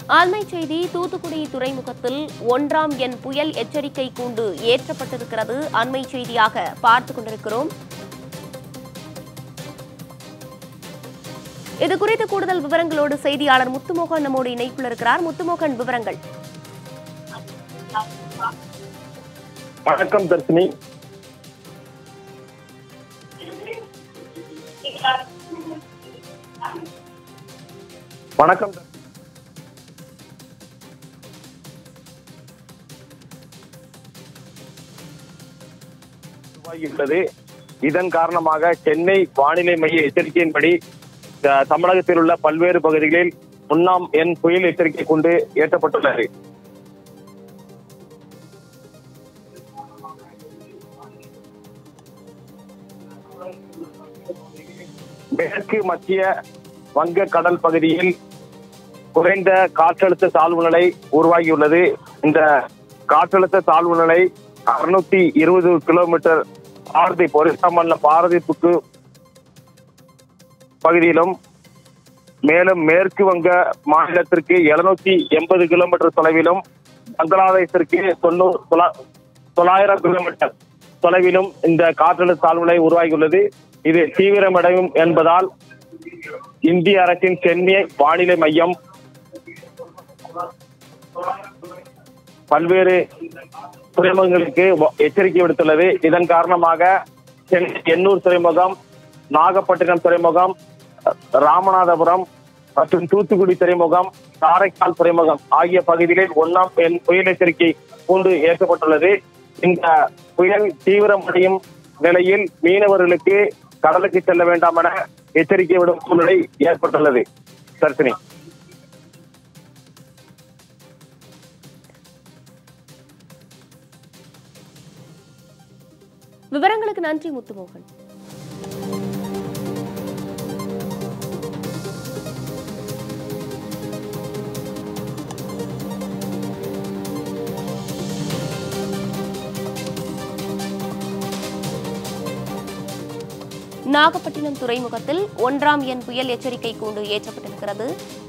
ஆண்மை செய்தி தூத்துக்குடி துறைமுகத்தில் ஒன்றாம் எண் புயல் எச்சரிக்கை கூண்டு ஏற்றப்பட்டிருக்கிறது அண்மை செய்தியாக பார்த்துக் கொண்டிருக்கிறோம் இது குறித்து கூடுதல் விவரங்களோடு செய்தியாளர் முத்துமோகன் நம்மோடு இணைப்பில் இருக்கிறார் முத்துமோகன் விவரங்கள் வணக்கம் தர்ஷினி வணக்கம் தர்ஷினி. உருவாகியுள்ளது இதன் காரணமாக சென்னை வானிலை மைய எச்சரிக்கையின்படி த- தமிழகத்தில் உள்ள பல்வேறு பகுதிகளில் ஒன்னாம் எண் புயல் எச்சரிக்கை கொண்டு ஏற்றப்பட்டுள்ளது மேற்கு மத்திய வங்க கடல் பகுதியில் குறைந்த காற்றழுத்த தாழ்வு நிலை உருவாகியுள்ளது இந்த காற்றழுத்த தாழ்வு நிலை அறுநூத்தி இருபது கிலோமீட்டர் பாரதி பொரிசாமல்ல பாரதிப்புக்கு பகுதியிலும் மேலும் மேற்கு வங்க மாநிலத்திற்கு எழுநூத்தி எண்பது கிலோமீட்டர் தொலைவிலும் பங்களாதேஷிற்கு தொண்ணூறு தொள்ளா- தொள்ளாயிரம் கிலோமீட்டர் தொலைவிலும் இந்த காற்றழுத்த தாழ்வுநிலை உருவாகியுள்ளது இது தீவிரமடையும் என்பதால் இந்திய அரசின் சென்னை வானிலை மையம் பல்வேறு துறைமுகங்களுக்கு வ- எச்சரிக்கை விடுத்துள்ளது இதன் காரணமாக சென்னை எண்ணூர் துறைமுகம் நாகப்பட்டினம் துறைமுகம் ராமநாதபுரம் மற்றும் தூத்துக்குடி துறைமுகம் காரைக்கால் துறைமுகம் ஆகிய பகுதிகளில் ஒன்னாம் எண் புயல் எச்சரிக்கை கூண்டு ஏற்கப்பட்டுள்ளது இந்த புயல் தீவிரமடையும் நிலையில் மீனவர்களுக்கு கடலுக்கு செல்ல வேண்டாம் என எச்சரிக்கை விடும் சூழ்நிலை ஏற்பட்டுள்ளது தர்சினி விவரங்களுக்கு நன்றி முத்துமோகன் நாகப்பட்டினம் துறைமுகத்தில் ஒன்றாம் எண் புயல் எச்சரிக்கை கூண்டு ஏற்றப்பட்டிருக்கிறது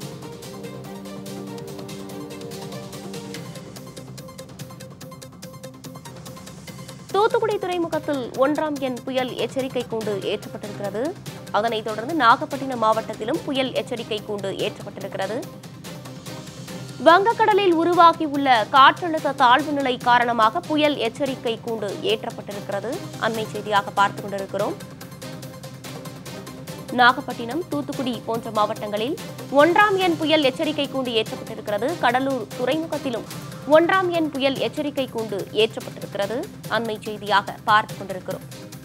தூத்துக்குடி துறைமுகத்தில் ஒன்றாம் எண் புயல் எச்சரிக்கை கூண்டு ஏற்றப்பட்டிருக்கிறது அதனைத் தொடர்ந்து நாகப்பட்டினம் மாவட்டத்திலும் புயல் எச்சரிக்கை கூண்டு ஏற்றப்பட்டிருக்கிறது வங்கக்கடலில் உருவாகியுள்ள காற்றழுத்த தாழ்வு நிலை காரணமாக புயல் எச்சரிக்கை கூண்டு ஏற்றப்பட்டிருக்கிறது அண்மை செய்தியாக பார்த்துக் கொண்டிருக்கிறோம் நாகப்பட்டினம் தூத்துக்குடி போன்ற மாவட்டங்களில் ஒன்றாம் எண் புயல் எச்சரிக்கை கூண்டு ஏற்றப்பட்டிருக்கிறது கடலூர் துறைமுகத்திலும் ஒன்றாம் எண் புயல் எச்சரிக்கை கூண்டு ஏற்றப்பட்டிருக்கிறது அண்மை செய்தியாக பார்த்துக் கொண்டிருக்கிறோம்